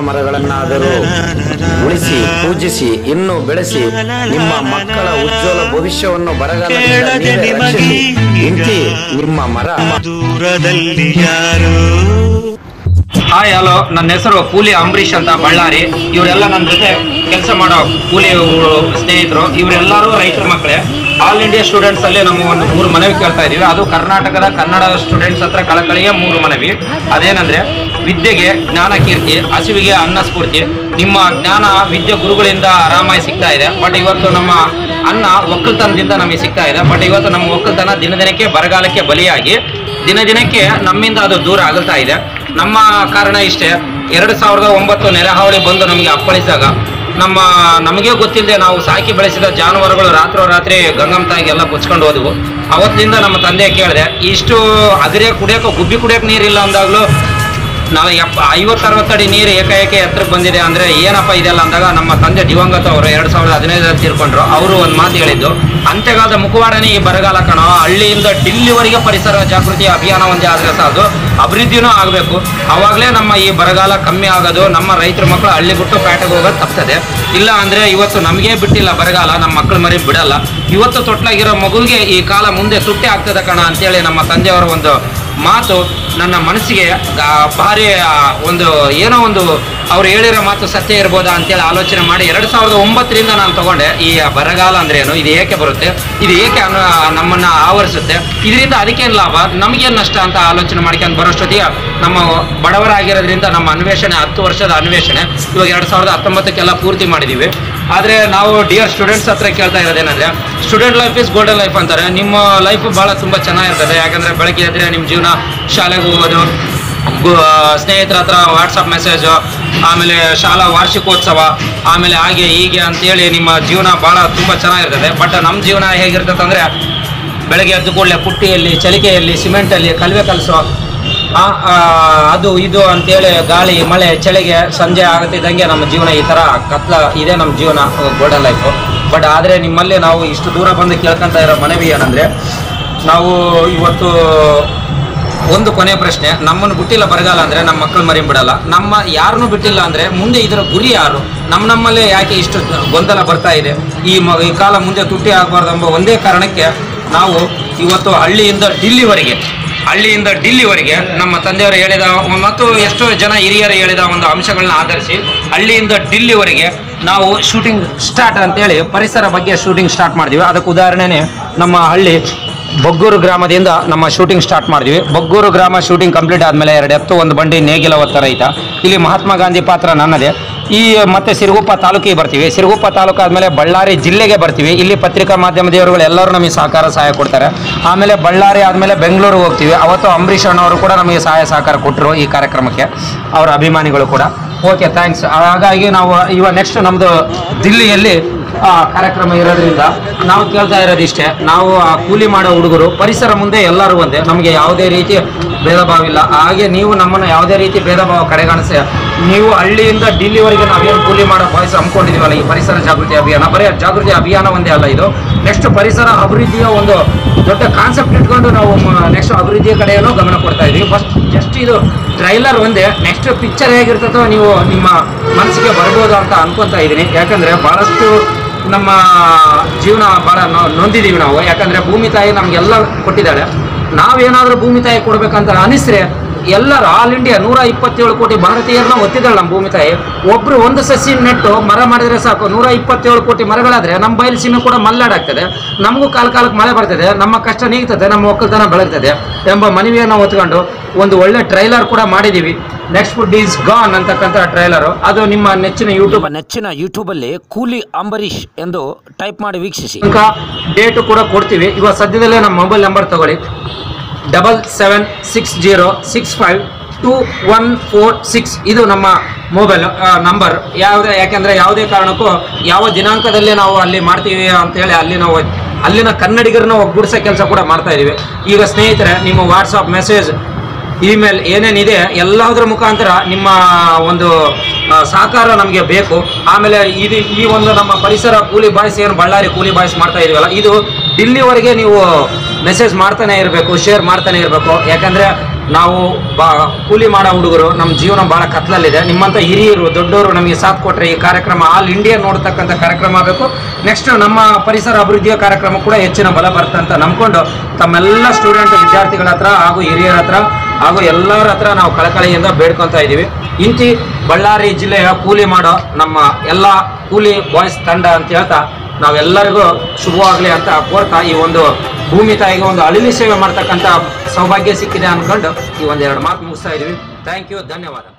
ಮರಗಳನ್ನಾದರೂ ಉಳಿಸಿ ಪೂಜಿಸಿ ಇನ್ನು ಬೆಳೆಸಿ ನಿಮ್ಮ ಮಕ್ಕಳ ಉಜ್ವಲ ಭವಿಷ್ಯವನ್ನು ಬರಗಾಲದಿಂದ ನೀವೇ ರಕ್ಷಿಸಿ ಇಂತಿ ನಿಮ್ಮ ಮರ ದೂರದಲ್ಲಿ ಯಾರೋ ಹಾಯ್ ಹಲೋ ನನ್ನ ಹೆಸರು ಕೂಲಿ ಅಂಬರೀಶ್ ಅಂತ ಬಳ್ಳಾರಿ ಇವರೆಲ್ಲ ನನ್ನ ಜೊತೆ ಕೆಲಸ ಮಾಡೋ ಕೂಲಿ ಊ- ಸ್ನೇಹಿತರು ಇವರೆಲ್ಲರೂ ರೈತರ ಮಕ್ಕಳೇ ಆಲ್ ಇಂಡಿಯಾ ಸ್ಟೂಡೆಂಟ್ಸ್ ಅಲ್ಲಿ ನಮ್ಮ ಒಂದು ಮೂರು ಮನವಿ ಕೇಳ್ತಾ ಇದೀವಿ ಅದು ಕರ್ನಾಟಕದ ಕನ್ನಡ ಸ್ಟೂಡೆಂಟ್ಸ್ ಹತ್ರ ಕಳಕಳಿಯ ಮೂರು ಮನವಿ ಅದೇನಂದ್ರೆ ವಿದ್ಯೆಗೆ ಜ್ಞಾನ ಕೀರ್ತಿ ಹಸಿವಿಗೆ ಅನ್ನ ಸ್ಫೂರ್ತಿ ನಿಮ್ಮ ಜ್ಞಾನ ವಿದ್ಯೆ ಗುರುಗಳಿಂದ ಆರಾಮಾಗಿ ಸಿಗ್ತಾ ಇದೆ ಬಟ್ ಇವತ್ತು ನಮ್ಮ ಅನ್ನ ಒಕ್ಕಲ್ತನದಿಂದ ನಮಗೆ ಸಿಗ್ತಾ ಇದೆ ಬಟ್ ಇವತ್ತು ನಮ್ಮ ಒಕ್ಕಲ್ತನ ದಿನ ದಿನಕ್ಕೆ ಬರಗಾಲಕ್ಕೆ ಬಲಿಯಾಗಿ ದಿನ ದಿನಕ್ಕೆ ನಮ್ಮಿಂದ ಅದು ದೂರ ಆಗುತ್ತಾ ಇದೆ ನಮ್ಮ ಕಾರಣ ಇಷ್ಟೇ ಎರಡು ಸಾವಿರದ ಒಂಬತ್ತು ನೆರೆಹಾವಳಿ ಬಂದು ನಮಗೆ ಅಪ್ಪಳಿಸಿದಾಗ ನಮ್ಮ ನಮಗೆ ಗೊತ್ತಿಲ್ಲದೆ ನಾವು ಸಾಕಿ ಬೆಳೆಸಿದ ಜಾನುವಾರುಗಳು ರಾತ್ರೋರಾತ್ರಿ ಗಂಗಮ್ಮ ತಾಯಿಗೆ ಎಲ್ಲ ಕೊಚ್ಕೊಂಡು ಹೋದವು ಅವತ್ತಿನಿಂದ ನಮ್ಮ ತಂದೆ ಕೇಳಿದೆ ಇಷ್ಟು ಅಗರೆ ಕುಡಿಯೋಕೆ ಗುಬ್ಬಿ ಕುಡಿಯೋಕೆ ನೀರಿಲ್ಲ ಅಂದಾಗಲೂ ನಾವು ಎಪ್ಪ ಐವತ್ತು ಅರವತ್ತು ಅಡಿ ನೀರು ಏಕಾಏಕಿ ಎತ್ತರಕ್ಕೆ ಬಂದಿದೆ ಅಂದ್ರೆ ಏನಪ್ಪ ಇದೆಲ್ಲ ಅಂದಾಗ ನಮ್ಮ ತಂದೆ ದಿವಂಗತ ಅವರು ಎರಡ್ ಸಾವಿರದ ಹದಿನೈದರಲ್ಲಿ ತೀರ್ಕೊಂಡ್ರು ಅವರು ಒಂದು ಮಾತು ಹೇಳಿದ್ದು ಅಂತ್ಯಕಾಲದ ಮುಖವಾಡನೇ ಈ ಬರಗಾಲ ಕಣ ಹಳ್ಳಿಯಿಂದ ಡಿಲ್ಲಿವರೆಗೆ ಪರಿಸರ ಜಾಗೃತಿ ಅಭಿಯಾನ ಒಂದೇ ಆದ್ರೆ ಸಾಕು ಅಭಿವೃದ್ಧಿನೂ ಆಗಬೇಕು ಅವಾಗಲೇ ನಮ್ಮ ಈ ಬರಗಾಲ ಕಮ್ಮಿ ಆಗೋದು ನಮ್ಮ ರೈತರ ಮಕ್ಕಳು ಹಳ್ಳಿ ಬಿಟ್ಟು ಪೇಟೆಗೆ ಹೋಗೋದು ತಪ್ತದೆ ಇಲ್ಲ ಅಂದ್ರೆ ಇವತ್ತು ನಮಗೆ ಬಿಟ್ಟಿಲ್ಲ ಬರಗಾಲ ನಮ್ಮ ಮಕ್ಕಳು ಮರಿ ಬಿಡಲ್ಲ ಇವತ್ತು ತೊಟ್ಲಾಗಿರೋ ಮಗುವಿಗೆ ಈ ಕಾಲ ಮುಂದೆ ತುಟ್ಟಿ ಆಗ್ತದೆ ಕಣ ಅಂತೇಳಿ ನಮ್ಮ ತಂದೆಯವರ ಒಂದು ಮಾತು ನನ್ನ ಮನಸ್ಸಿಗೆ ಗಾ- ಭಾರಿ ಆ, ಒಂದು ಏನೋ ಒಂದು ಅವ್ರು ಹೇಳಿರೋ ಮಾತು ಸತ್ಯ ಇರ್ಬೋದಾ ಅಂತೇಳಿ ಆಲೋಚನೆ ಮಾಡಿ ಎರಡು ಸಾವಿರದ ಒಂಬತ್ತರಿಂದ ನಾನು ತಗೊಂಡೆ ಈ ಬರಗಾಲ ಅಂದ್ರೆ ಏನು ಇದು ಏಕೆ ಬರುತ್ತೆ ಇದು ಏಕೆ ಅನ್ನು ನಮ್ಮನ್ನ ಆವರಿಸುತ್ತೆ ಇದರಿಂದ ಅದಕ್ಕೇನು ಲಾಭ ನಮಗೇನು ನಷ್ಟ ಅಂತ ಆಲೋಚನೆ ಮಾಡ್ಕೊಂಡು ಬರೋಷ್ಟೊತ್ತಿಗೆ ನಮ್ಮ ಬಡವರಾಗಿರೋದ್ರಿಂದ ನಮ್ಮ ಅನ್ವೇಷಣೆ ಹತ್ತು ವರ್ಷದ ಅನ್ವೇಷಣೆ ಇವಾಗ ಎರಡು ಸಾವಿರದ ಹತ್ತೊಂಬತ್ತಕ್ಕೆಲ್ಲ ಪೂರ್ತಿ ಮಾಡಿದ್ದೀವಿ ಆದರೆ ನಾವು ಡಿಯರ್ ಸ್ಟೂಡೆಂಟ್ಸ್ ಹತ್ರ ಕೇಳ್ತಾ ಇರೋದೇನಂದ್ರೆ student life is golden life ಅಂತಾರೆ ನಿಮ್ಮ ಲೈಫ್ ಭಾಳ ತುಂಬ ಚೆನ್ನಾಗಿರ್ತದೆ ಯಾಕಂದರೆ ಬೆಳಗ್ಗೆ ಎದ್ರೆ ನಿಮ್ಮ ಜೀವನ ಶಾಲೆಗೆ ಹೋಗೋದು ಗು- ಸ್ನೇಹಿತರ ಹತ್ರ ವಾಟ್ಸಪ್ ಮೆಸೇಜು ಆಮೇಲೆ ಶಾಲಾ ವಾರ್ಷಿಕೋತ್ಸವ ಆಮೇಲೆ ಹಾಗೆ ಹೀಗೆ ಅಂತೇಳಿ ನಿಮ್ಮ ಜೀವನ ಭಾಳ ತುಂಬ ಚೆನ್ನಾಗಿರ್ತದೆ ಬಟ್ ನಮ್ಮ ಜೀವನ ಹೇಗಿರ್ತದೆ ಅಂದರೆ ಬೆಳಗ್ಗೆ ಎದ್ದು ಕೂಡಲೇ ಪುಟ್ಟಿಯಲ್ಲಿ ಚಲಿಕೆಯಲ್ಲಿ ಸಿಮೆಂಟಲ್ಲಿ ಕಲ್ವೆ ಕಲಸೋ ಆ, ಆ, ಅದು ಇದು ಅಂತೇಳಿ ಗಾಳಿ ಮಳೆ ಚಳಿಗೆ ಸಂಜೆ ಆಗುತ್ತಿದ್ದಂಗೆ ನಮ್ಮ ಜೀವನ ಈ ಥರ ಕತ್ಲ ಇದೆ ನಮ್ಮ ಜೀವನ ಗೋಲ್ಡನ್ ಲೈಫು ಬಟ್ ಆದರೆ ನಿಮ್ಮಲ್ಲಿ ನಾವು ಇಷ್ಟು ದೂರ ಬಂದು ಕೇಳ್ಕೊಂತ ಇರೋ ಮನವಿ ಏನಂದರೆ ನಾವು ಇವತ್ತು ಒಂದು ಕೊನೆ ಪ್ರಶ್ನೆ ನಮ್ಮನ್ನು ಬಿಟ್ಟಿಲ್ಲ ಬರಗಾಲ ಅಂದರೆ ನಮ್ಮ ಮಕ್ಕಳು ಮರಿ ಬಿಡಲ್ಲ ನಮ್ಮ ಯಾರನ್ನೂ ಬಿಟ್ಟಿಲ್ಲ ಅಂದರೆ ಮುಂದೆ ಇದರ ಗುರಿ ಯಾರು ನಮ್ಮ ನಮ್ಮಲ್ಲೇ ಯಾಕೆ ಇಷ್ಟು ಗೊಂದಲ ಬರ್ತಾ ಇದೆ ಈ ಮ ಈ ಕಾಲ ಮುಂದೆ ತುಟ್ಟಿ ಆಗಬಾರ್ದು ಎಂಬ ಒಂದೇ ಕಾರಣಕ್ಕೆ ನಾವು ಇವತ್ತು ಹಳ್ಳಿಯಿಂದ ಡಿಲ್ಲಿವರೆಗೆ ಹಳ್ಳಿಯಿಂದ ಡಿಲ್ಲಿವರೆಗೆ ನಮ್ಮ ತಂದೆಯವರು ಹೇಳಿದ ಮತ್ತು ಎಷ್ಟೋ ಜನ ಹಿರಿಯರು ಹೇಳಿದ ಒಂದು ಅಂಶಗಳನ್ನ ಆಧರಿಸಿ ಹಳ್ಳಿಯಿಂದ ಡಿಲ್ಲಿವರೆಗೆ ನಾವು ಶೂಟಿಂಗ್ ಸ್ಟಾರ್ಟ್ ಅಂತೇಳಿ ಪರಿಸರ ಬಗ್ಗೆ ಶೂಟಿಂಗ್ ಸ್ಟಾರ್ಟ್ ಮಾಡಿದ್ವಿ ಅದಕ್ಕೆ ಉದಾಹರಣೆನೇ ನಮ್ಮ ಹಳ್ಳಿ ಬೊಗ್ಗೂರು ಗ್ರಾಮದಿಂದ ನಮ್ಮ ಶೂಟಿಂಗ್ ಸ್ಟಾರ್ಟ್ ಮಾಡಿದ್ವಿ ಬೊಗ್ಗೂರು ಗ್ರಾಮ ಶೂಟಿಂಗ್ ಕಂಪ್ಲೀಟ್ ಆದಮೇಲೆ ಎರಡು ಎತ್ತು ಒಂದು ಬಂಡಿ ನೇಗಿಲ ಒತ್ತ ರೈತ ಇಲ್ಲಿ ಮಹಾತ್ಮ ಗಾಂಧಿ ಪಾತ್ರ ನನ್ನದೇ ಈ ಮತ್ತೆ ಸಿರುಗುಪ್ಪ ತಾಲೂಕಿಗೆ ಬರ್ತೀವಿ ಸಿರುಗುಪ್ಪ ತಾಲೂಕು ಆದಮೇಲೆ ಬಳ್ಳಾರಿ ಜಿಲ್ಲೆಗೆ ಬರ್ತೀವಿ ಇಲ್ಲಿ ಪತ್ರಿಕಾ ಮಾಧ್ಯಮದವರು ಎಲ್ಲರೂ ನಮಗೆ ಸಹಕಾರ ಸಹಾಯ ಕೊಡ್ತಾರೆ ಆಮೇಲೆ ಬಳ್ಳಾರಿ ಆದಮೇಲೆ ಬೆಂಗಳೂರಿಗೆ ಹೋಗ್ತೀವಿ ಅವತ್ತು ಅಂಬರೀಷ್ ಅಣ್ಣವರು ಕೂಡ ನಮಗೆ ಸಹಾಯ ಸಹಕಾರ ಕೊಟ್ಟರು ಈ ಕಾರ್ಯಕ್ರಮಕ್ಕೆ ಅವರ ಅಭಿಮಾನಿಗಳು ಕೂಡ ಓಕೆ ಥ್ಯಾಂಕ್ಸ್ ಹಾಗಾಗಿ ನಾವು ಇವಾಗ ನೆಕ್ಸ್ಟ್ ನಮ್ಮದು ದಿಲ್ಲಿಯಲ್ಲಿ ಆ, ಕಾರ್ಯಕ್ರಮ ಇರೋದ್ರಿಂದ ನಾವು ಕೇಳ್ತಾ ಇರೋದಿಷ್ಟೇ ನಾವು ಆ ಕೂಲಿ ಮಾಡೋ ಹುಡುಗರು ಪರಿಸರ ಮುಂದೆ ಎಲ್ಲರೂ ಒಂದೇ ನಮಗೆ ಯಾವುದೇ ರೀತಿ ಭೇದ ಭಾವ ಇಲ್ಲ ಹಾಗೆ ನೀವು ನಮ್ಮನ್ನು ಯಾವುದೇ ರೀತಿ ಭೇದ ಭಾವ ಕಡೆಗಾಣಿಸಿ ನೀವು ಹಳ್ಳಿಯಿಂದ ಡಿಲ್ಲಿವರೆಗೆ ನಾವೇನು ಕೂಲಿ ಮಾಡೋ ಬಾಯ್ಸ್ ಹಮ್ಮಿಕೊಂಡಿದ್ದೀವಲ್ಲ ಈ ಪರಿಸರ ಜಾಗೃತಿ ಅಭಿಯಾನ ಬರೀ ಜಾಗೃತಿ ಅಭಿಯಾನ ಒಂದೇ ಅಲ್ಲ ಇದು ನೆಕ್ಸ್ಟ್ ಪರಿಸರ ಅಭಿವೃದ್ಧಿಯ ಒಂದು ದೊಡ್ಡ ಕಾನ್ಸೆಪ್ಟ್ ಇಟ್ಕೊಂಡು ನಾವು ನೆಕ್ಸ್ಟ್ ಅಭಿವೃದ್ಧಿಯ ಕಡೆಯಲ್ಲೂ ಗಮನ ಕೊಡ್ತಾ ಇದೀವಿ ಫಸ್ಟ್ ಜಸ್ಟ್ ಇದು ಟ್ರೈಲರ್ ಒಂದೇ ನೆಕ್ಸ್ಟ್ ಪಿಕ್ಚರ್ ಹೇಗಿರ್ತದೋ ನೀವು ನಿಮ್ಮ ಮನಸ್ಸಿಗೆ ಬರ್ಬೋದು ಅಂತ ಅನ್ಕೊಂತ ಇದ್ದೀನಿ ಯಾಕಂದ್ರೆ ಬಹಳಷ್ಟು ನಮ್ಮ ಜೀವನ ಭಾಳ ನೊ- ನೊಂದಿದ್ದೀವಿ ನಾವು ಯಾಕಂದ್ರೆ ಭೂಮಿ ತಾಯಿ ನಮ್ಗೆಲ್ಲ ಕೊಟ್ಟಿದ್ದಾಳೆ ನಾವೇನಾದ್ರೂ ಭೂಮಿ ತಾಯಿ ಕೊಡ್ಬೇಕಂತ ಅನಿಸ್ರೆ ಎಲ್ಲರೂ ಆಲ್ ಇಂಡಿಯಾ ನೂರ ಇಪ್ಪತ್ತೇಳು ಕೋಟಿ ಭಾರತೀಯರನ್ನ ಒತ್ತಿದ್ದಾಳೆ ನಮ್ಮ ಭೂಮಿ ತಾಯಿ ಒಬ್ರು ಒಂದು ಸಸಿ ನೆಟ್ಟು ಮರ ಮಾಡಿದ್ರೆ ಸಾಕು ನೂರ ಇಪ್ಪತ್ತೇಳು ಕೋಟಿ ಮರಗಳಾದ್ರೆ ನಮ್ಮ ಬಯಲು ಸೀಮೆ ಕೂಡ ಮಲ್ಲಾಡಾಗ್ತದೆ ನಮಗೂ ಕಾಲ ಕಾಲಕ್ಕೆ ಮಳೆ ಬರ್ತದೆ ನಮ್ಮ ಕಷ್ಟ ನೀಗ್ತದೆ ನಮ್ಮ ಒಕ್ಕಲ್ತನ ಬೆಳಗ್ತದೆ ಎಂಬ ಮನವಿಯನ್ನು ಹೊತ್ಕೊಂಡು ಒಂದು ಒಳ್ಳೆ ಟ್ರೈಲರ್ ಕೂಡ ಮಾಡಿದ್ದೀವಿ ನೆಕ್ಸ್ಟ್ ಫುಡ್ ಈಸ್ ಗಾನ್ ಅಂತಕ್ಕಂಥ ಟ್ರೈಲರು ಅದು ನಿಮ್ಮ ನೆಚ್ಚಿನ ಯೂಟ್ಯೂಬ್ ನಿಮ್ಮ ನೆಚ್ಚಿನ ಯೂಟ್ಯೂಬಲ್ಲಿ ಕೂಲಿ ಅಂಬರೀಷ್ ಎಂದು ಟೈಪ್ ಮಾಡಿ ವೀಕ್ಷಿಸಿ ತನಕ ಡೇಟು ಕೂಡ ಕೊಡ್ತೀವಿ ಇವಾಗ ಸದ್ಯದಲ್ಲೇ ನಮ್ಮ ಮೊಬೈಲ್ ನಂಬರ್ ತಗೊಳ್ಳಿ double seven six zero six five two one four six ಇದು ನಮ್ಮ ಮೊಬೈಲ್ ನಂಬರ್ ಯಾವುದೇ ಯಾಕೆಂದರೆ ಯಾವುದೇ ಕಾರಣಕ್ಕೂ ಯಾವ ದಿನಾಂಕದಲ್ಲಿ ನಾವು ಅಲ್ಲಿ ಮಾಡ್ತೀವಿ ಅಂತೇಳಿ ಅಲ್ಲಿ ನಾವು ಅಲ್ಲಿನ ಕನ್ನಡಿಗರನ್ನ ಒಗ್ಗೂಡಿಸೋ ಕೆಲಸ ಕೂಡ ಮಾಡ್ತಾ ಇದೀವಿ ಈಗ ಸ್ನೇಹಿತರೆ ನಿಮ್ಮ ವಾಟ್ಸಪ್ ಮೆಸೇಜ್ ಇಮೇಲ್ ಏನೇನಿದೆ ಎಲ್ಲದರ ಮುಖಾಂತರ ನಿಮ್ಮ ಒಂದು ಆ, ಸಹಕಾರ ನಮಗೆ ಬೇಕು ಆಮೇಲೆ ಇದು ಈ ಒಂದು ನಮ್ಮ ಪರಿಸರ ಕೂಲಿ ಬಾಯ್ಸ್ ಏನು ಬಳ್ಳಾರಿ ಕೂಲಿ ಬಾಯ್ಸ್ ಮಾಡ್ತಾ ಇದೀವಲ್ಲ ಇದು ಡಿಲ್ಲಿವರೆಗೆ ನೀವು ಮೆಸೇಜ್ ಮಾಡ್ತಾನೆ ಇರಬೇಕು ಶೇರ್ ಮಾಡ್ತಾನೆ ಇರಬೇಕು ಯಾಕಂದ್ರೆ ನಾವು ಬಾ ಕೂಲಿ ಮಾಡೋ ಹುಡುಗರು ನಮ್ಮ ಜೀವನ ಬಹಳ ಕತ್ಲಲ್ಲಿದೆ ನಿಮ್ಮಂತ ಹಿರಿಯರು ದೊಡ್ಡವರು ನಮಗೆ ಸಾಥ್ ಕೊಟ್ರೆ ಈ ಕಾರ್ಯಕ್ರಮ ಆಲ್ ಇಂಡಿಯಾ ನೋಡ್ತಕ್ಕಂಥ ಕಾರ್ಯಕ್ರಮ ಆಗಬೇಕು ನೆಕ್ಸ್ಟ್ ನಮ್ಮ ಪರಿಸರ ಅಭಿವೃದ್ಧಿಯ ಕಾರ್ಯಕ್ರಮ ಕೂಡ ಹೆಚ್ಚಿನ ಬಲ ಬರುತ್ತೆ ಅಂತ ನಂಬ್ಕೊಂಡು ತಮ್ಮೆಲ್ಲ ಸ್ಟೂಡೆಂಟ್ ವಿದ್ಯಾರ್ಥಿಗಳ ಹತ್ರ ಹಾಗೂ ಹಿರಿಯರ ಹತ್ರ ಹಾಗೂ ಎಲ್ಲರ ಹತ್ರ ನಾವು ಕಳಕಳಿಯಿಂದ ಬೇಡ್ಕೊತಾ ಇದ್ದೀವಿ ಇಂತಿ ಬಳ್ಳಾರಿ ಜಿಲ್ಲೆಯ ಕೂಲಿ ಮಾಡೋ ನಮ್ಮ ಎಲ್ಲ ಕೂಲಿ ಬಾಯ್ಸ್ ತಂಡ ಅಂತ ಹೇಳ್ತಾ ನಾವೆಲ್ಲರಿಗೂ ಶುಭವಾಗಲಿ ಅಂತ ಕೋರ್ತಾ ಈ ಒಂದು ಭೂಮಿ ತಾಯಿಗೆ ಒಂದು ಅಳಿಲಿ ಸೇವೆ ಮಾಡ್ತಕ್ಕಂಥ ಸೌಭಾಗ್ಯ ಸಿಕ್ಕಿದೆ ಅನ್ಕೊಂಡು ಈ ಒಂದೆರಡು ಮಾತು ಮುಗಿಸ್ತಾ ಇದೀವಿ ಥ್ಯಾಂಕ್ ಯು ಧನ್ಯವಾದ